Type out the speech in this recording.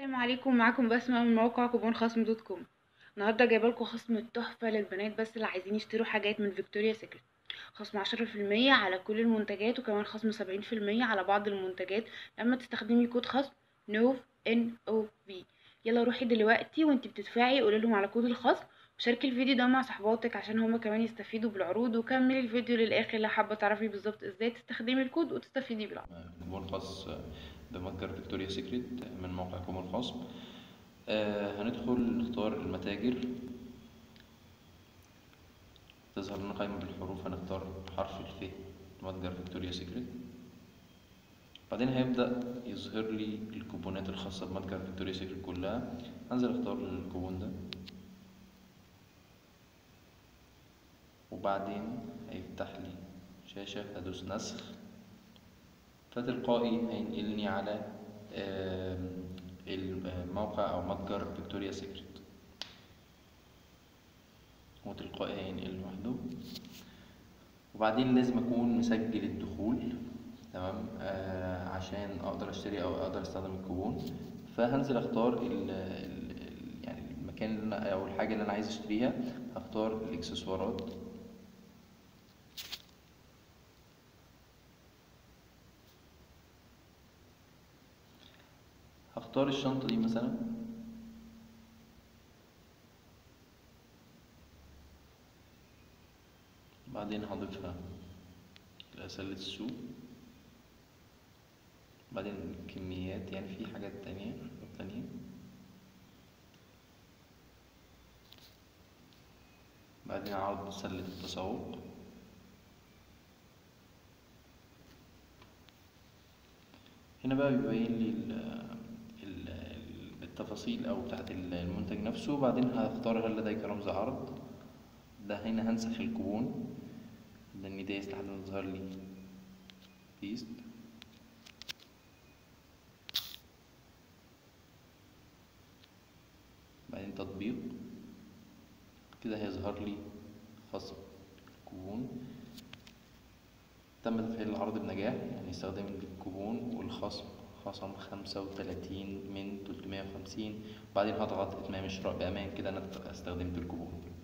السلام عليكم معاكم بسمة من موقع كوبون خصم دوت كوم النهارده جايبه لكم خصم تحفه للبنات بس اللي عايزين يشتروا حاجات من فيكتوريا سيكريت خصم عشرة في المية على كل المنتجات وكمان خصم سبعين في المية على بعض المنتجات لما تستخدمي كود خصم نوف ان او في يلا روحي دلوقتي وانتي بتدفعي قولي لهم على كود الخصم وشاركي الفيديو ده مع صحباتك عشان هما كمان يستفيدوا بالعروض وكملي الفيديو للاخر لو حابه تعرفي بالظبط ازاي تستخدمي الكود وتستفيدي بالعرض كوبون خاص بمتجر فيكتوريا سيكريت من موقع كوبون خاص آه هندخل نختار المتاجر تظهر لنا قائمة بالحروف هنختار حرف الف متجر فيكتوريا سيكريت بعدين هيبدأ يظهر لي الكوبونات الخاصة بمتجر فيكتوريا سيكريت كلها هنزل اختار الكوبون ده وبعدين هيفتح لي شاشة هدوس نسخ فتلقائي هينقلني على الموقع أو متجر فيكتوريا سيكريت وتلقائي هينقل لوحده وبعدين لازم أكون مسجل الدخول تمام آه عشان أقدر أشتري أو أقدر أستخدم الكوبون فهنزل أختار ال ال يعني المكان اللي أنا أو الحاجة اللي أنا عايز أشتريها هختار الإكسسوارات هختار الشنطة دي مثلا بعدين هضيفها لأسلة السوق بعدين كميات يعني في حاجات تانية تانية بعدين عرض سلة التسوق هنا بقى بيبين لي التفاصيل او بتاعت المنتج نفسه وبعدين هختار هل لديك رمز عرض ده هنا هنسخ الكوبون لان دايس لحد ما تظهر لي بيست بعدين تطبيق كده هيظهر لي خصم الكوبون تم تفعيل العرض بنجاح يعني استخدام الكوبون والخصم خصم خمسة وتلاتين من تلتمية وخمسين وبعدين هضغط إتمام الشراء بأمان كده أنا استخدمت الكوبون